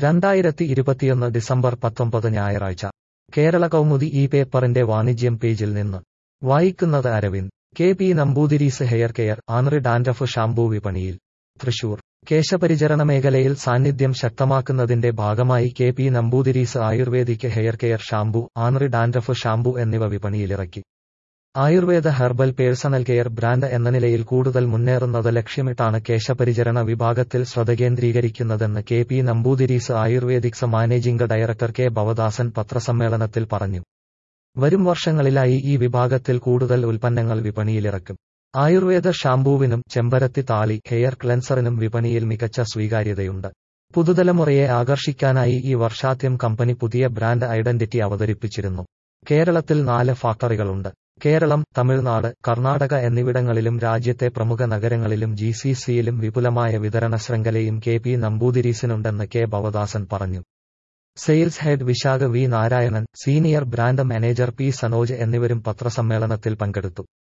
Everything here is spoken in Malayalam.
രണ്ടായിരത്തി ഇരുപത്തിയൊന്ന് ഡിസംബർ പത്തൊമ്പത് ഞായറാഴ്ച കേരള കൗമുദി ഈ പേപ്പറിന്റെ വാണിജ്യം പേജിൽ നിന്ന് വായിക്കുന്നത് Aravind K P Namboodiri's hair care anti dandruff shampoo വിപണിയിൽ തൃശൂർ കേശപരിചരണ മേഖലയിൽ സാന്നിധ്യം ശക്തമാക്കുന്നതിന്റെ ഭാഗമായി K P Namboodiri's ayurvedic hair care shampoo anti dandruff shampoo എന്നിവ വിപണിയിലിറക്കി Ayurveda herbal personal care brand എന്ന നിലയിൽ കൂടുതൽ മുന്നേറുന്നത് ലക്ഷ്യമിട്ടാണ് കേശപരിചരണ വിഭാഗത്തിൽ ശ്രദ്ധ കേന്ദ്രീകരിക്കുന്നതെന്ന് K P Namboodiri's ayurvedics managing director K Bhavadasan പത്രസമ്മേളനത്തിൽ പറഞ്ഞു വരും വർഷങ്ങളിലായി ഈ വിഭാഗത്തിൽ കൂടുതൽ ഉൽപ്പന്നങ്ങൾ വിപണിയിലിറക്കും ആയുർവേദ ഷാംപൂവിനും ചെമ്പരത്തി താളി ഹെയർ ക്ലെൻസറിനും വിപണിയിൽ മികച്ച സ്വീകാര്യതയുണ്ട് പുതുതലമുറയെ ആകർഷിക്കാനായി ഈ വർഷാദ്യം കമ്പനി പുതിയ ബ്രാൻഡ് ഐഡന്റിറ്റി അവതരിപ്പിച്ചിരുന്നു കേരളത്തിൽ നാല് ഫാക്ടറികളുണ്ട് കേരളം തമിഴ്നാട് കർണാടക എന്നിവിടങ്ങളിലും രാജ്യത്തെ പ്രമുഖ നഗരങ്ങളിലും ജി സി സിയിലും വിപുലമായ വിതരണ ശൃംഖലയും കെ പി നമ്പൂതിരീസിനുണ്ടെന്ന് കെ ഭവദാസൻ പറഞ്ഞു sales head Visakha V Narayanan senior brand manager P Sanoj എന്നിവരും പത്രസമ്മേളനത്തിൽ പങ്കെടുത്തു